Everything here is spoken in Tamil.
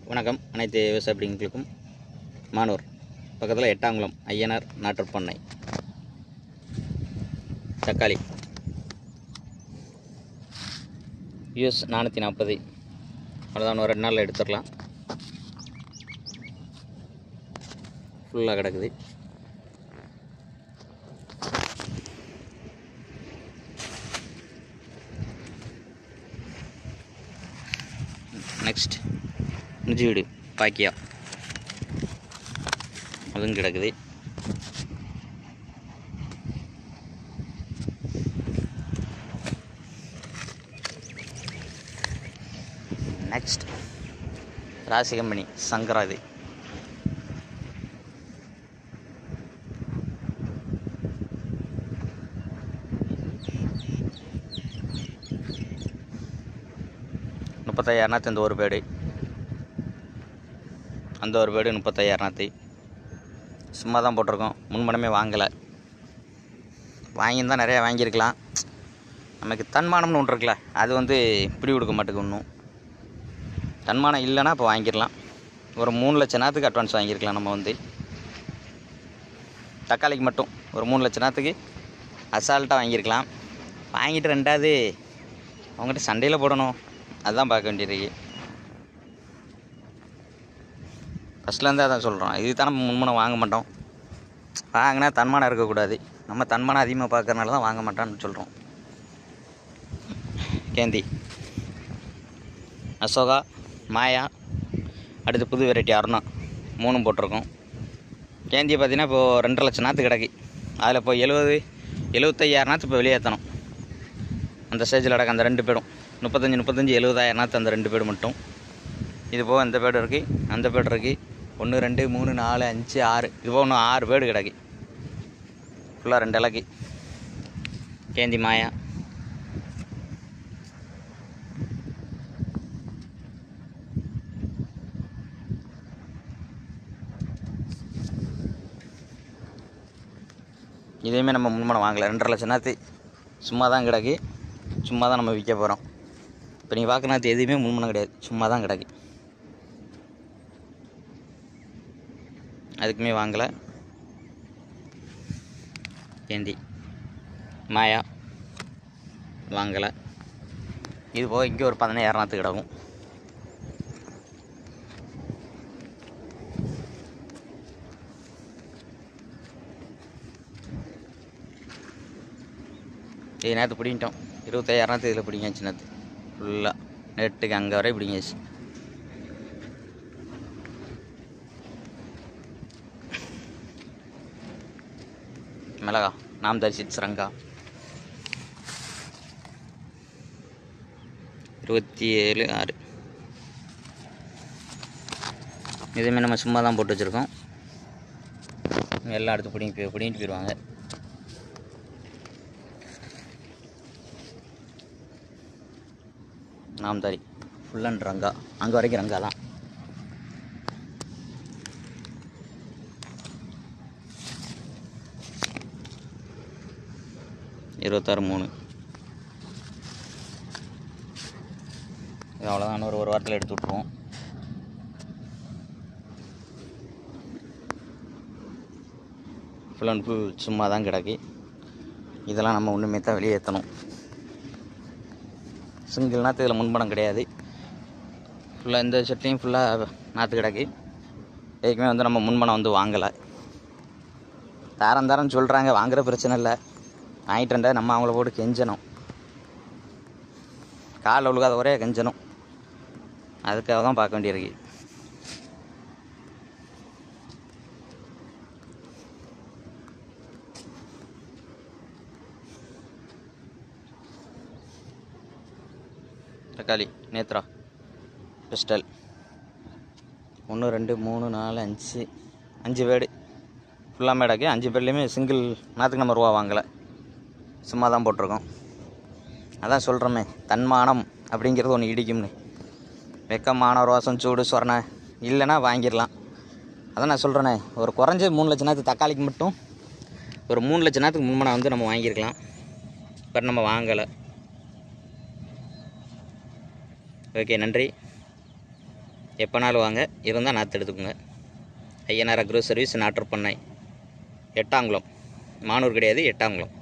வணக்கம் அனைத்து விவசாய பிடிங்களுக்கும் மானூர் பக்கத்தில் எட்டாங்குளம் ஐயனார் நாட்டுப்பண்ணை தக்காளி யூஎஸ் நானூற்றி நாற்பது அவ்வளோதான் ஒரு ரெண்டு நாளில் எடுத்துடலாம் ஃபுல்லாக கிடக்குது நெக்ஸ்ட் முஜி வீடு பாக்கியா அதுவும் கிடக்குது நெக்ஸ்ட் ராசி கம்பெனி சங்கரா இது முப்பத்தாயிரநாத்து இந்த ஒரு பேடு அந்த ஒரு பேடு முப்பத்தாயிரநாத்து சும்மா தான் போட்டிருக்கோம் முன்மனமே வாங்கலை வாங்கியிருந்தால் நிறையா வாங்கியிருக்கலாம் நமக்கு தன்மானம்னு ஒன்று இருக்குல்ல அது வந்து பிடி கொடுக்க மாட்டேங்குது ஒன்றும் தன்மானம் இல்லைன்னா இப்போ வாங்கிடலாம் ஒரு மூணு லட்ச நேரத்துக்கு அட்வான்ஸ் வாங்கியிருக்கலாம் நம்ம வந்து தக்காளிக்கு மட்டும் ஒரு மூணு லட்ச நேரத்துக்கு அசால்ட்டாக வாங்கியிருக்கலாம் வாங்கிட்டு ரெண்டாவது அவங்ககிட்ட சண்டையில் போடணும் அதுதான் பார்க்க வேண்டியிருக்கு ஃபஸ்ட்லேருந்தே அதான் சொல்கிறோம் இது தான் நம்ம முன்மனம் வாங்க மாட்டோம் வாங்கினா தன்மானம் இருக்கக்கூடாது நம்ம தன்மானம் அதிகமாக பார்க்கறனால தான் வாங்க மாட்டோம்னு சொல்கிறோம் கேந்தி அசோகா மாயா அடுத்து புது வெரைட்டி அருணா மூணும் போட்டிருக்கோம் கேந்தியை பார்த்தீங்கன்னா இப்போது ரெண்டரை லட்சம் நாற்று கிடக்கு அதில் இப்போ எழுபது எழுபத்தையாயிரம் நாற்று இப்போ வெளியேற்றணும் அந்த ஸ்டேஜில் கிடக்கு அந்த ரெண்டு பேடும் முப்பத்தஞ்சு முப்பத்தஞ்சு எழுபதாயிரம் நாற்று அந்த ரெண்டு பேடு மட்டும் இது போக இந்த பேடு இருக்குது அந்த பேடு இருக்குது ஒன்று ரெண்டு மூணு நாலு அஞ்சு ஆறு இது போக இன்னும் ஆறு பேடு கிடக்கு ஃபுல்லாக ரெண்டு இலக்கு கேந்தி மாயா இதையுமே நம்ம முன்மனம் வாங்கலை ரெண்டரை லட்சம் நாற்று சும்மா தான் கிடக்கு சும்மா தான் நம்ம விற்க போகிறோம் இப்போ நீங்கள் பார்க்குற நாற்று எதுவுமே முன்மனம் கிடையாது சும்மா தான் கிடக்கு அதுக்குமே வாங்கலை ஏந்தி மாயா வாங்கலை இது போக இங்கே ஒரு பதினாயிரம் நாற்று கிடக்கும் இது நேற்று பிடிங்கிட்டோம் இருபத்தாயிரம் நேரத்து இதில் பிடிங்காச்சு நேற்று ஃபுல்லாக நெட்டுக்கு அங்கே வரை பிடிங்காச்சு மிளகா நாம் தரிசித் ரங்கா இருபத்தி ஏழு ஆறு இதுவுமே நம்ம சும்மா தான் போட்டு வச்சுருக்கோம் எல்லாம் எடுத்து பிடிங்கி போய் பிடிங்கிட்டு போயிடுவாங்க நாம்தாரி ஃபுல் அண்ட் ரங்கா அங்கே வரைக்கும் ரங்கா தான் இருபத்தாறு மூணு இது அவ்வளோதான் இன்னொரு ஒரு வாரத்தில் எடுத்து விட்ருவோம் ஃபுல் அண்ட் ஃபுல் சும்மா தான் கிடக்கு இதெல்லாம் நம்ம ஒன்றுமே தான் வெளியேற்றணும் சிங்கிள் நாற்று இதில் முன்பணம் கிடையாது ஃபுல்லாக இந்த செட்லேயும் ஃபுல்லாக நாற்று கிடக்கு எதுக்குமே வந்து நம்ம முன்பணம் வந்து வாங்கலை தாரம் தாரம் சொல்கிறாங்க வாங்குற பிரச்சனை இல்லை வாங்கிட்டு ரெண்டா நம்ம அவங்கள போட்டு கெஞ்சணும் காலில் உழுகாத ஒரே கெஞ்சணும் அதுக்காக தான் பார்க்க வேண்டியிருக்கு தக்காளி நேத்ரா பிஸ்டல் ஒன்று ரெண்டு மூணு நாலு அஞ்சு அஞ்சு பேடு ஃபுல்லாக மேடாக்கு அஞ்சு பேர்லேயுமே சிங்கிள் நாற்றுக்கு நம்ம ரூபா வாங்கலை சும்மா தான் போட்டிருக்கோம் அதான் சொல்கிறோமே தன்மானம் அப்படிங்கிறது ஒன்று இடிக்கும்னு வெக்கமான ரோசம் சூடு சொரணை இல்லைன்னா வாங்கிடலாம் அதான் நான் சொல்கிறேனே ஒரு குறைஞ்ச மூணு லட்ச நேரத்துக்கு தக்காளிக்கு மட்டும் ஒரு மூணு லட்ச நேரத்துக்கு முன்மனை வந்து நம்ம வாங்கியிருக்கலாம் பட் நம்ம வாங்கலை ஓகே நன்றி எப்போனாலும் வாங்க இருந்தால் நாற்று எடுத்துக்கோங்க ஐயனார் அக்ரோ சர்வீஸ் நாட்டுப்பண்ணை எட்டாங்குளம் மானூர் கிடையாது எட்டாங்குளம்